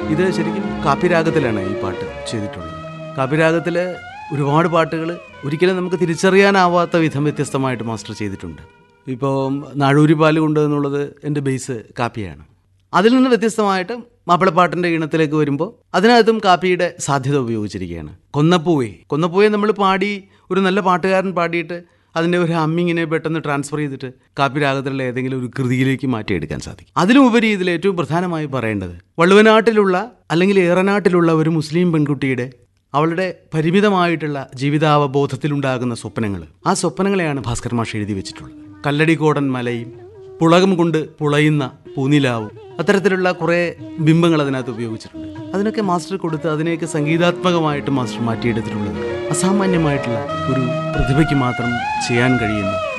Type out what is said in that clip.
ഇത് ശരിക്കും കാപ്പിരാഗത്തിലാണ് ഈ പാട്ട് ചെയ്തിട്ടുള്ളത് കാപ്പിരാഗത്തിൽ ഒരുപാട് പാട്ടുകൾ ഒരിക്കലും നമുക്ക് തിരിച്ചറിയാനാവാത്ത വിധം വ്യത്യസ്തമായിട്ട് മാസ്റ്റർ ചെയ്തിട്ടുണ്ട് ഇപ്പോൾ നാഴൂരി പാല് കൊണ്ട് എന്നുള്ളത് എൻ്റെ ബേസ് കാപ്പിയാണ് അതിൽ നിന്ന് വ്യത്യസ്തമായിട്ട് മാപ്പിളപ്പാട്ടിൻ്റെ ഈണത്തിലേക്ക് വരുമ്പോൾ അതിനകത്തും കാപ്പിയുടെ സാധ്യത ഉപയോഗിച്ചിരിക്കുകയാണ് കൊന്നപ്പൂവേ കൊന്നപ്പൂവെ നമ്മൾ പാടി ഒരു നല്ല പാട്ടുകാരൻ പാടിയിട്ട് അതിൻ്റെ ഒരു ഹമ്മിങ്ങിനെ പെട്ടെന്ന് ട്രാൻസ്ഫർ ചെയ്തിട്ട് കാപ്പി രാഗത്തിലുള്ള ഏതെങ്കിലും ഒരു കൃതിയിലേക്ക് മാറ്റിയെടുക്കാൻ സാധിക്കും അതിലുപരി ഇതിൽ ഏറ്റവും പ്രധാനമായി പറയേണ്ടത് വള്ളുവനാട്ടിലുള്ള അല്ലെങ്കിൽ ഏറനാട്ടിലുള്ള ഒരു മുസ്ലിം പെൺകുട്ടിയുടെ അവളുടെ പരിമിതമായിട്ടുള്ള ജീവിതാവബോധത്തിലുണ്ടാകുന്ന സ്വപ്നങ്ങൾ ആ സ്വപ്നങ്ങളെയാണ് ഭാസ്കർ മാഷ് എഴുതി വെച്ചിട്ടുള്ളത് കല്ലടിക്കോടൻ മലയും പുളകം കൊണ്ട് പുളയുന്ന പൂനിലാവും അത്തരത്തിലുള്ള കുറേ ബിംബങ്ങൾ അതിനകത്ത് ഉപയോഗിച്ചിട്ടുണ്ട് അതിനൊക്കെ മാസ്റ്റർ കൊടുത്ത് അതിനെയൊക്കെ സംഗീതാത്മകമായിട്ട് മാസ്റ്റർ മാറ്റിയെടുത്തിട്ടുള്ളത് അസാമാന്യമായിട്ടുള്ള ഒരു പ്രതിഭയ്ക്ക് മാത്രം ചെയ്യാൻ കഴിയുന്ന